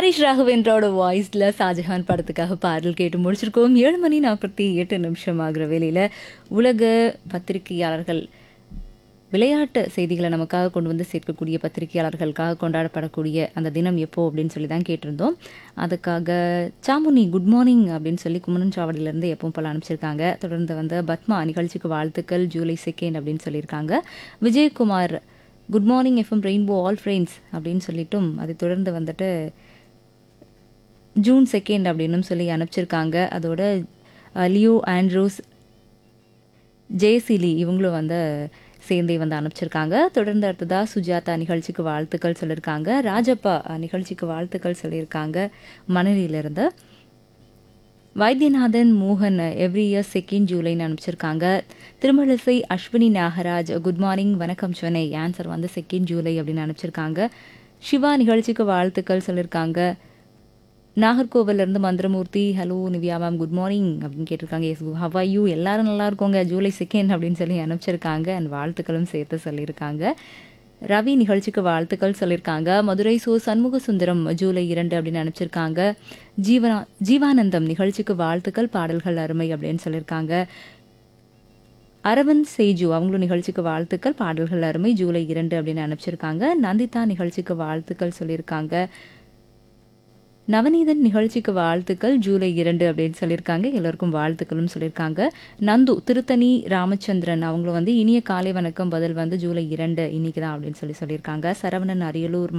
ஹரிஷ் ராகவேந்திரோட வாய்ஸில் ஷாஜஹான் படத்துக்காக பாடல் கேட்டு முடிச்சிருக்கோம் ஏழு மணி நாற்பத்தி எட்டு நிமிஷம் ஆகிற வேளையில் உலக பத்திரிகையாளர்கள் விளையாட்டு செய்திகளை நமக்காக கொண்டு வந்து சேர்க்கக்கூடிய பத்திரிகையாளர்களுக்காக கொண்டாடப்படக்கூடிய அந்த தினம் எப்போ அப்படின்னு சொல்லி தான் கேட்டிருந்தோம் அதுக்காக சாமுனி குட் மார்னிங் அப்படின்னு சொல்லி குமரன் சாவடியிலேருந்து எப்பவும் போல அனுப்பிச்சிருக்காங்க தொடர்ந்து வந்து பத்மா நிகழ்ச்சிக்கு வாழ்த்துக்கள் ஜூலை செகண்ட் அப்படின்னு சொல்லியிருக்காங்க Vijayakumar good morning FM rainbow all friends அப்படின்னு சொல்லிட்டும் அதை தொடர்ந்து வந்துட்டு ஜூன் செகண்ட் அப்படின்னும் சொல்லி அனுப்பிச்சிருக்காங்க அதோட அஹ், லியோ ஆண்ட்ரூஸ் ஜெயசிலி இவங்களும் வந்து சேர்ந்தே வந்து அனுப்பிச்சிருக்காங்க தொடர்ந்து அடுத்ததாக சுஜாதா நிகழ்ச்சிக்கு வாழ்த்துக்கள் சொல்லியிருக்காங்க ராஜப்பா அஹ், நிகழ்ச்சிக்கு வாழ்த்துக்கள் சொல்லியிருக்காங்க மணலியிலிருந்து வைத்தியநாதன் மோகன் எவ்ரி இயர் செகண்ட் ஜூலைன்னு அனுப்பிச்சிருக்காங்க திருமழிசை அஸ்வினி நாகராஜ் குட் மார்னிங் வணக்கம் சென்னை ஆன்சர் வந்து செகண்ட் ஜூலை அப்படின்னு அனுப்பிச்சிருக்காங்க சிவா நிகழ்ச்சிக்கு வாழ்த்துக்கள் சொல்லியிருக்காங்க நாகர்கோவில்ல இருந்து Manthiramoorthy hello Nivya ma'am good morning அப்படின்னு கேட்டிருக்காங்க எஸ் ஹவ் ஆர் யூ எல்லாரும் நல்லா இருக்கோங்க ஜூலை செகண்ட் அப்படின்னு சொல்லி அனுப்பிச்சிருக்காங்க அண்ட் வாழ்த்துக்களும் சேர்த்து சொல்லியிருக்காங்க ரவி நிகழ்ச்சிக்கு வாழ்த்துக்கள் சொல்லியிருக்காங்க மதுரை சோ சண்முக சுந்தரம் ஜூலை இரண்டு அப்படின்னு அனுப்பிச்சிருக்காங்க ஜீவனா ஜீவானந்தம் நிகழ்ச்சிக்கு வாழ்த்துக்கள் பாடல்கள் அருமை அப்படின்னு சொல்லியிருக்காங்க அரவிந்த் சேஜு அவங்களும் நிகழ்ச்சிக்கு வாழ்த்துக்கள் பாடல்கள் அருமை ஜூலை இரண்டு அப்படின்னு அனுப்பிச்சிருக்காங்க நந்திதா நிகழ்ச்சிக்கு வாழ்த்துக்கள் சொல்லியிருக்காங்க நவநீதன் நிகழ்ச்சிக்கு வாழ்த்துக்கள் ஜூலை இரண்டு அப்படின்னு சொல்லியிருக்காங்க எல்லோருக்கும் வாழ்த்துக்களும் சொல்லியிருக்காங்க நந்து திருத்தணி ராமச்சந்திரன் அவங்களும் வந்து இனிய காலை வணக்கம் பதில் வந்து ஜூலை இரண்டு இன்னைக்கு தான் அப்படின்னு சொல்லி சொல்லியிருக்காங்க சரவணன் அரியலூர்